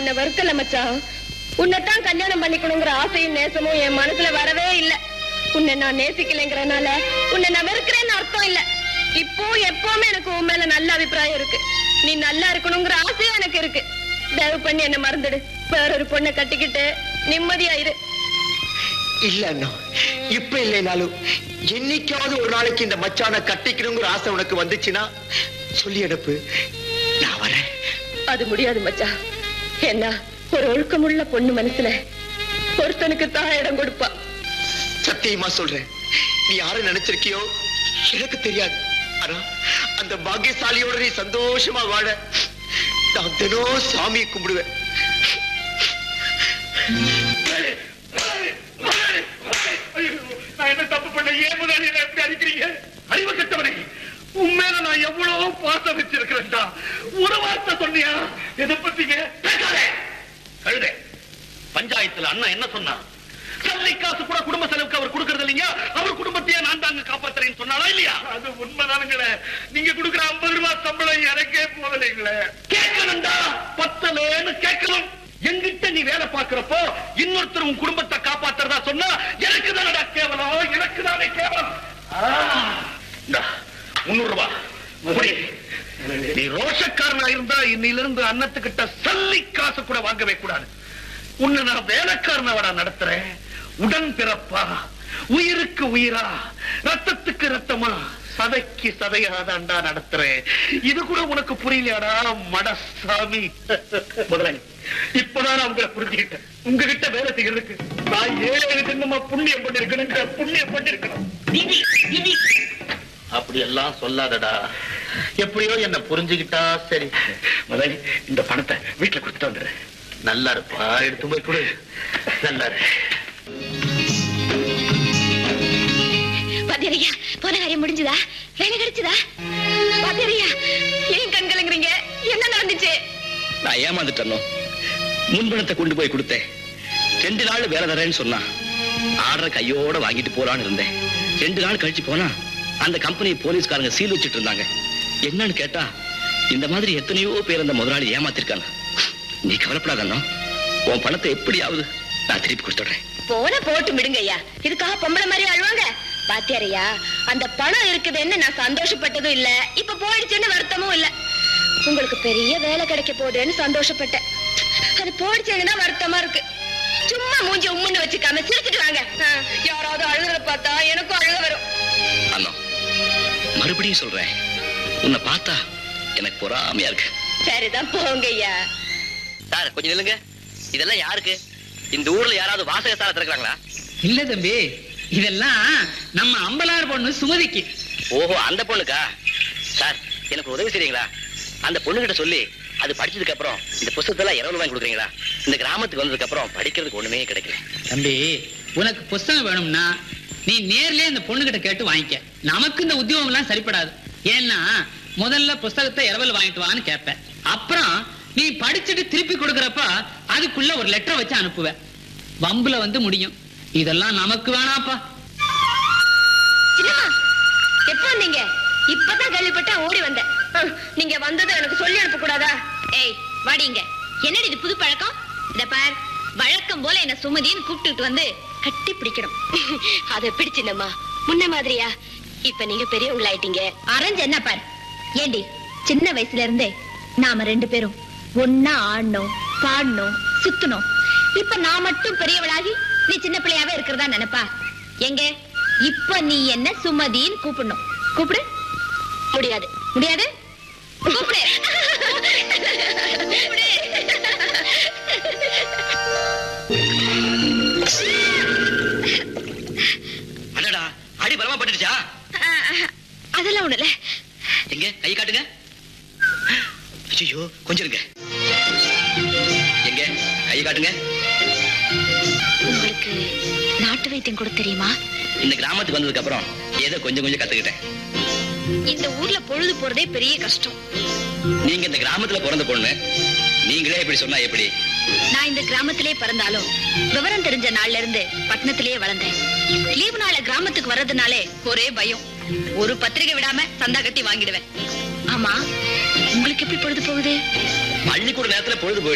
உன்னை வருத்தல மச்சான் உன்னைத்தான் கல்யாணம் பண்ணிக்கணுங்கிற ஆசையும் நேசமும் என் மனசுல வரவே இல்ல உன்னை நான் நேசிக்கலைங்கிறனால உன்னை நான் வெறுக்கிறேன்னு அர்த்தம் இல்ல இப்போ எப்பவுமே எனக்கு உன் மேல நல்ல அபிப்பிராயம் இருக்கு நீ நல்லா இருக்கணுங்கிற ஆசையும் எனக்கு இருக்கு தயவு பண்ணி என்ன மறந்துடு வேற ஒரு பொண்ணை கட்டிக்கிட்டு நிம்மதியா இரு இல்ல அண்ணா இப்ப இல்லைனாலும் என்னைக்காவது ஒரு நாளைக்கு இந்த மச்சான கட்டிக்கணுங்கிற ஆசை உனக்கு வந்துச்சுன்னா சொல்லி அனுப்பு நான் வரேன் அது முடியாது மச்சான் என்ன ஒரு ஒழுக்கமுள்ள பொண்ணு மனசுல ஒருத்தனுக்கு தான் இடம் கொடுப்பா சத்தியமா சொல்றேன் நீ யாரை நினைச்சிருக்கியோ எனக்கு தெரியாது ஆனா அந்த பாக்கியசாலியோட நீ சந்தோஷமா வாழ நான் தினம் சாமியை கும்பிடுவேன் நான் என்ன தப்பு பண்ண ஏன் முதலாளி என்னை எப்படி அடிக்கிறீங்க அறிவு கட்டவனே உண்மையில நான் எவ்வளவு பாசம் வச்சிருக்கிறேன்டா ஒரு வார்த்தை சொன்னியா எதை பத்திங்க பேசாதே கழுதே பஞ்சாயத்துல அண்ணா என்ன சொன்னா சல்லி காசு கூட குடும்ப செலவுக்கு அவர் கொடுக்கறது இல்லையா அவர் குடும்பத்தையே நான் தாங்க காப்பாத்துறேன்னு சொன்னாலா இல்லையா அது உண்மைதானுங்களே நீங்க கொடுக்குற ஐம்பது ரூபாய் சம்பளம் எனக்கே போதலைங்களே கேட்கணும்டா பத்தலேன்னு கேட்கணும் எங்கிட்ட நீ வேலை பார்க்கிறப்போ இன்னொருத்தர் உன் குடும்பத்தை காப்பாத்துறதா சொன்னா எனக்கு தானடா கேவலம் எனக்கு தானே கேவலம் ஆ, இந்தா, முன்னூறு ரூபாய் புடி. நீ ரோஷக்காரனா இருந்தா இன்னிலிருந்து அன்னத்துக்கிட்ட சல்லி காசு கூட வாங்கவே கூடாது உன்னை நான் வேலைக்காரனவடா நடத்துறேன் உடன் பிறப்பா உயிருக்கு உயிரா ரத்தத்துக்கு ரத்தமா சதைக்கு சதையாதான்டா நடத்துறேன் இது கூட உனக்கு புரியலையாடா மடசாமி முதலாளி இப்பதான் நான் உங்களை புரிஞ்சுக்கிட்டேன் உங்ககிட்ட வேலை செய்யறதுக்கு நான் ஏழு ஜென்மமா புண்ணியம் பண்ணிருக்கணும் புண்ணியம் பண்ணிருக்கணும் அப்படி எல்லாம் சொல்லாதடா எப்படியோ என்ன புரிஞ்சுக்கிட்டா சரி முதலாளி இந்த பணத்தை வீட்டுல கொடுத்துட்டு வந்துடுறேன் நல்லா இருப்பா எடுத்து போய் கொடு நல்லா இரு. பாத்தியரையா போன காரியம் முடிஞ்சுதா வேலை கிடைச்சதா பாத்தியரையா ஏன் கண் கலங்குறீங்க என்ன நடந்துச்சு நான் ஏமாந்துட்டேனோ முன்பணத்தை கொண்டு போய் கொடுத்தேன் ரெண்டு நாள் வேலை தரேன்னு சொன்னா ஆர்டர் கையோட வாங்கிட்டு போலான்னு இருந்தேன் ரெண்டு நாள் கழிச்சு போனா அந்த கம்பெனி போலீஸ்காரங்க சீல் வச்சிட்டு இருந்தாங்க என்னன்னு கேட்டா இந்த மாதிரி எத்தனையோ பேர் அந்த முதலாளி ஏமாத்திருக்காங்க நீ கவலைப்படாதண்ணா உன் பணத்தை எப்படியாவது நான் திருப்பி கொடுத்துடுறேன் போன போட்டு விடுங்க ஐயா இதுக்காக பொம்பளை மாதிரி அழுவாங்க பாத்தியாரையா அந்த பணம் இருக்குதுன்னு நான் சந்தோஷப்பட்டதும் இல்ல இப்ப போயிடுச்சுன்னு வருத்தமும் இல்ல உங்களுக்கு பெரிய வேலை கிடைக்க போகுதுன்னு சந்தோஷப்பட்டேன் அது போயிடுச்சுன்னு தான் வருத்தமா இருக்கு சும்மா மூஞ்சி உம்முன்னு வச்சுக்காம சிரிச்சிட்டு வாங்க ஆ, யாராவது அழுகிறத பார்த்தா எனக்கும் அழுக வரும் அண்ணா மறுபடியும் சொல்றேன் உன்னை பார்த்தா எனக்கு பொறாமையா இருக்கு சரிதான் போங்க ஐயா சார் கொஞ்சம் நில்லுங்க இதெல்லாம் யாருக்கு இந்த ஊர்ல யாராவது வாசகசாலை திறக்கிறாங்களா இல்ல தம்பி இதெல்லாம் நம்ம அம்பலார் பொண்ணு சுமதிக்கு ஓஹோ அந்த பொண்ணுக்கா சார் எனக்கு ஒரு உதவி செய்றீங்களா அந்த பொண்ணுகிட்ட சொல்லி அது படிச்சதுக்கு அப்புறம் இந்த புத்தகத்தெல்லாம் இரவு வாங்கி கொடுக்குறீங்களா இந்த கிராமத்துக்கு வந்ததுக்கு அப்புறம் படிக்கிறதுக்கு ஒண்ணுமே கிடைக்கல தம்பி உனக்கு புஸ்தகம் வேணும்னா நீ நேர்லயே அந்த பொண்ணுகிட்ட கேட்டு வாங்கிக்க நமக்கு இந்த உத்தியோகம் எல்லாம் சரிப்படாது ஏன்னா முதல்ல புஸ்தகத்தை இரவல் வாங்கிட்டு வான்னு கேட்பேன் அப்புறம் நீ படிச்சுட்டு திருப்பி கொடுக்கறப்ப அதுக்குள்ள ஒரு லெட்டர் வச்சு அனுப்புவ வம்புல வந்து முடியும் இதெல்லாம் நமக்கு வேணாப்பா சின்னம்மா எப்போ வந்தீங்க இப்பதான் கேள்விப்பட்டேன் ஓடி வந்தேன் ஆ, நீங்க வந்ததை எனக்கு சொல்லி அனுப்ப கூடாதா ஏய் வாடிங்க என்னடி இது புது பழக்கம் இத பார் வழக்கம் போல என்ன சுமதின்னு கூப்பிட்டுட்டு வந்து கட்டி பிடிக்கணும் அதை பிடிச்சினம்மா முன்ன மாதிரியா இப்ப நீங்க பெரியவங்களாயிட்டீங்க அரைஞ்சு என்ன பார் ஏண்டி சின்ன வயசுல இருந்தே நாம ரெண்டு பேரும் ஒன்னா ஆடணும் பாடணும் சுத்தணும் இப்ப நான் மட்டும் பெரியவளாகி நீ சின்ன பிள்ளையாவே இருக்கிறதா நினைப்பா எங்க இப்ப நீ என்ன சுமதின்னு கூப்பிடணும் கூப்பிடு முடியாது முடியாது கூப்பிடு கூப்பிடு. அடடா அடி பலமா பட்டுடுச்சா அதெல்லாம் ஒண்ணு இல்ல எங்க கை காட்டுங்க ஐயோ கொஞ்சம் இருங்க எங்க கை காட்டுங்க உங்களுக்கு நாட்டு வைத்தியம் கூட தெரியுமா இந்த கிராமத்துக்கு வந்ததுக்கு அப்புறம் ஏதோ கொஞ்சம் கொஞ்சம் கத்துக்கிட்டேன் இந்த ஊர்ல பொழுது போறதே பெரிய கஷ்டம் நீங்க இந்த கிராமத்துல பிறந்த பொண்ணு நீங்களே இப்படி சொன்னா எப்படி நான் இந்த கிராமத்திலே பிறந்தாலும் விவரம் தெரிஞ்ச நாள்ல இருந்து பட்டணத்திலேயே வளர்ந்தேன் லீவு நாள கிராமத்துக்கு வர்றதுனாலே ஒரே பயம் ஒரு பத்திரிகை விடாம சந்தா கட்டி வாங்கிடுவேன் ஆமா உங்களுக்கு எப்படி பொழுது போகுது பள்ளிக்கூட நேரத்துல பொழுது போயிடுது